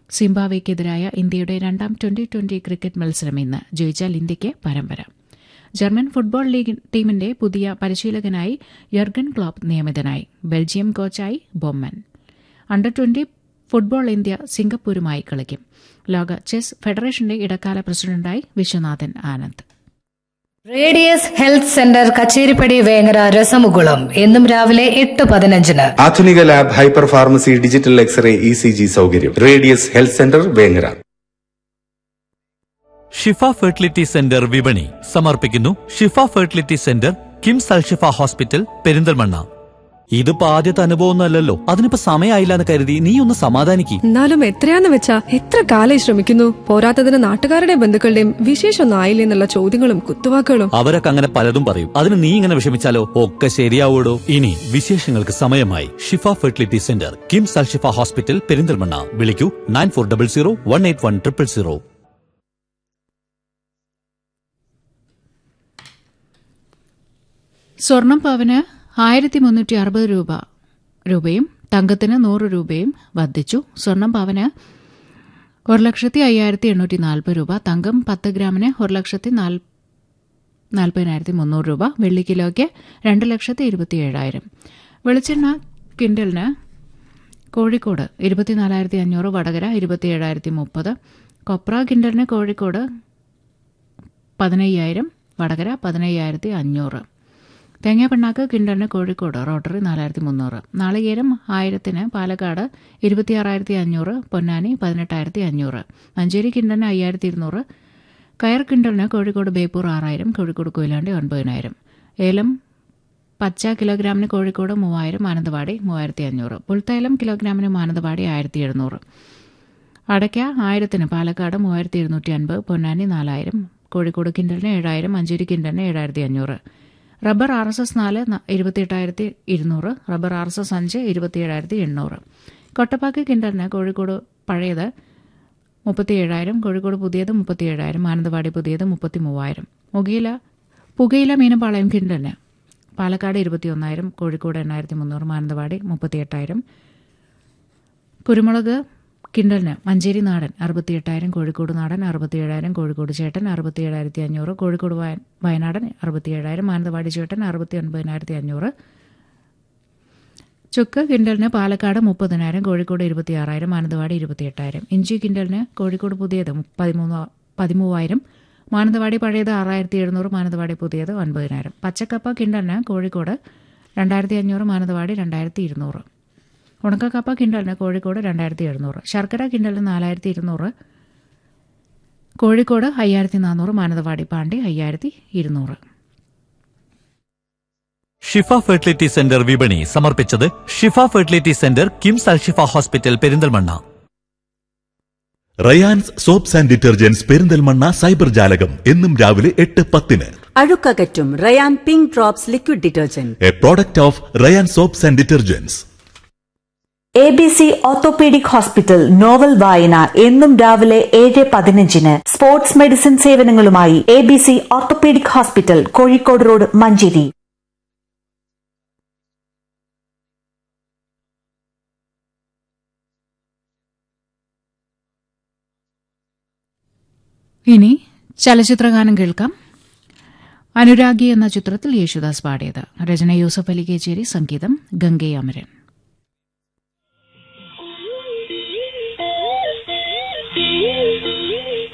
സിംബാബ്വെക്കെതിരായ ഇന്ത്യയുടെ രണ്ടാം twenty twenty cricket മത്സരം ഇന്ന് ജയിച്ചാൽ ഇന്ത്യയ്ക്ക് പരമ്പര ജർമ്മൻ ഫുട്ബോൾ ലീഗ് ടീമിന്റെ പുതിയ പരിശീലകനായി യർഗൻ ക്ലോപ്പ് നിയമിതനായി ബെൽജിയം കോച്ചായി ബൊമ്മൻ അണ്ടർ ട്വന്റി ഫുട്ബോൾ ഇന്ത്യ സിംഗപ്പൂരുമായി കളിക്കും ലോക ചെസ് ഫെഡറേഷന്റെ ഇടക്കാല പ്രസിഡന്റായി Viswanathan Anand radius health centre Kacheripadi Vengara രസമുകുളം എന്നും രാവിലെ എട്ട് പതിനഞ്ചിന് ആധുനിക lab hyper pharmacy digital X-ray E C G സൗകര്യം radius health centre Vengara Shifa fertility centre വിപണി സമർപ്പിക്കുന്നു Shifa fertility centre KIMS Al Shifa hospital Perinthalmanna ഇതിപ്പോ ആദ്യത്തെ അനുഭവമൊന്നുമല്ലല്ലോ അതിനിപ്പോ സമയമായില്ല എന്ന് കരുതി നീ ഒന്ന് സമാധാനിക്ക് എന്നാലും എത്രയാന്ന് വെച്ചാ എത്ര കാലായി ശ്രമിക്കുന്നു പോരാത്തതിന് നാട്ടുകാരുടെ ബന്ധുക്കളുടെയും വിശേഷമൊന്നും ആയില്ലേ എന്നുള്ള ചോദ്യങ്ങളും കുത്തുവാക്കുകളും അവരൊക്കെ അങ്ങനെ പലതും പറയും അതിന് നീ ഇങ്ങനെ വിഷമിച്ചാലോ ഒക്കെ ശരിയാവൂടോ ഇനി വിശേഷങ്ങൾക്ക് സമയമായി Shifa fertility centre KIMS Al Shifa hospital Perinthalmanna വിളിക്കൂ nine four double zero one eight one triple zero സ്വർണം പവന് ആയിരത്തി മുന്നൂറ്റി അറുപത് രൂപ രൂപയും തങ്കത്തിന് നൂറ് രൂപയും വർദ്ധിച്ചു സ്വർണം പവന് ഒരു ലക്ഷത്തി അയ്യായിരത്തി എണ്ണൂറ്റി നാൽപ്പത് രൂപ തങ്കം പത്ത് ഗ്രാമിന് ഒരു ലക്ഷത്തി നാല് നാൽപ്പതിനായിരത്തി മുന്നൂറ് രൂപ വെള്ളി കിലോയ്ക്ക് രണ്ട് ലക്ഷത്തി ഇരുപത്തിയേഴായിരം വെളിച്ചെണ്ണ ക്വിൻ്റലിന് കോഴിക്കോട് ഇരുപത്തിനാലായിരത്തി അഞ്ഞൂറ് വടകര ഇരുപത്തിയേഴായിരത്തി മുപ്പത് കൊപ്ര കിൻഡലിന് കോഴിക്കോട് പതിനയ്യായിരം വടകര പതിനയ്യായിരത്തി അഞ്ഞൂറ് തേങ്ങാപ്പിണ്ണാക്ക് കിൻഡലിന് കോഴിക്കോട് റോട്ടറി നാലായിരത്തി മുന്നൂറ് നാളികേരം ആയിരത്തിന് പാലക്കാട് ഇരുപത്തിയാറായിരത്തി അഞ്ഞൂറ് പൊന്നാനി പതിനെട്ടായിരത്തി അഞ്ഞൂറ് മഞ്ചേരി കിൻഡലിന് അയ്യായിരത്തി ഇരുന്നൂറ് കയർ കിൻഡലിന് കോഴിക്കോട് ബേപ്പൂർ ആറായിരം കോഴിക്കോട് കൊയിലാണ്ടി ഒൻപതിനായിരം ഏലം പച്ച കിലോഗ്രാമിന് കോഴിക്കോട് മൂവായിരം മാനന്തവാടി മൂവായിരത്തി അഞ്ഞൂറ് പുൽത്തൈലം കിലോഗ്രാമിന് മാനന്തവാടി ആയിരത്തി എഴുന്നൂറ് അടയ്ക്ക ആയിരത്തിന് പാലക്കാട് മൂവായിരത്തി ഇരുന്നൂറ്റി അൻപത് പൊന്നാനി നാലായിരം കോഴിക്കോട് കിൻഡലിന് ഏഴായിരം മഞ്ചേരി കിൻഡലിന് ഏഴായിരത്തി അഞ്ഞൂറ് റബ്ബർ ആർ എസ് എസ് നാല് ഇരുപത്തിയെട്ടായിരത്തി ഇരുന്നൂറ് റബ്ബർ ആർ എസ് എസ് അഞ്ച് ഇരുപത്തിയേഴായിരത്തി എണ്ണൂറ് കൊട്ടപ്പാക്ക് കിൻഡലിന് കോഴിക്കോട് പഴയത് മുപ്പത്തിയേഴായിരം കോഴിക്കോട് പുതിയത് മുപ്പത്തിയേഴായിരം മാനന്തവാടി പുതിയത് മുപ്പത്തി മൂവായിരം മുകയില പുകയില മീനമ്പാളയം കിൻഡലിന് പാലക്കാട് ഇരുപത്തിയൊന്നായിരം കോഴിക്കോട് എണ്ണായിരത്തി മുന്നൂറ് മാനന്തവാടി മുപ്പത്തിയെട്ടായിരം കുരുമുളക് കിണ്ടലിന് മഞ്ചേരി നാടൻ അറുപത്തിയെട്ടായിരം കോഴിക്കോട് നാടൻ അറുപത്തിയേഴായിരം കോഴിക്കോട് ചേട്ടൻ അറുപത്തിയേഴായിരത്തി അഞ്ഞൂറ് കോഴിക്കോട് വയ- വയനാടൻ അറുപത്തിയേഴായിരം മാനന്തവാടി ചേട്ടൻ അറുപത്തി ഒൻപതിനായിരത്തി അഞ്ഞൂറ് ചുക്ക് കിണ്ടലിന് പാലക്കാട് മുപ്പതിനായിരം കോഴിക്കോട് ഇരുപത്തിയാറായിരം മാനന്തവാടി ഇരുപത്തിയെട്ടായിരം ഇഞ്ചി കിണ്ടലിന് കോഴിക്കോട് പുതിയത് പതിമൂന്ന് പതിമൂവായിരം മാനന്തവാടി പഴയത് ആറായിരത്തി എഴുന്നൂറ് മാനന്തവാടി പുതിയത് ഒൻപതിനായിരം പച്ചക്കപ്പ കിണ്ടലിന് കോഴിക്കോട് രണ്ടായിരത്തി അഞ്ഞൂറ് മാനന്തവാടി രണ്ടായിരത്തി ഇരുന്നൂറ് ഉണക്കക്കപ്പ കിണ്ടലിന് കോഴിക്കോട് രണ്ടായിരത്തി എഴുന്നൂറ് ശർക്കര കിണ്ടലിന് നാലായിരത്തി ഇരുന്നൂറ് കോഴിക്കോട് അയ്യായിരത്തി നാനൂറ് മാനന്തവാടി പാണ്ടി അയ്യായിരത്തി ഇരുന്നൂറ് ഷിഫ ഫെർട്ടിലിറ്റി സെന്റർ വിപണി സമർപ്പിച്ചത് Shifa fertility centre KIMS Al Shifa hospital Perinthalmanna Rayans soaps and detergents Perinthalmanna cyber ജാലകം എന്നും രാവിലെ എട്ട് പത്തിന് അഴുക്കകറ്റും Rayan pink drops liquid detergent a product of Rayan soaps and detergents A B C orthopaedic hospital novel വായന എന്നും രാവിലെ ഏഴ് പതിനഞ്ചിന് സ്പോർട്സ് മെഡിസിൻ സേവനങ്ങളുമായി A B C orthopaedic hospital Kozhikode road Manjeri ഇനി ചലച്ചിത്രഗാനം കേൾക്കാം അനുരാഗി എന്ന ചിത്രത്തിൽ യേശുദാസ് പാടിയത് രചന യൂസഫ് അലി കേച്ചേരി സംഗീതം ഗംഗെ അമരൻ Thank you.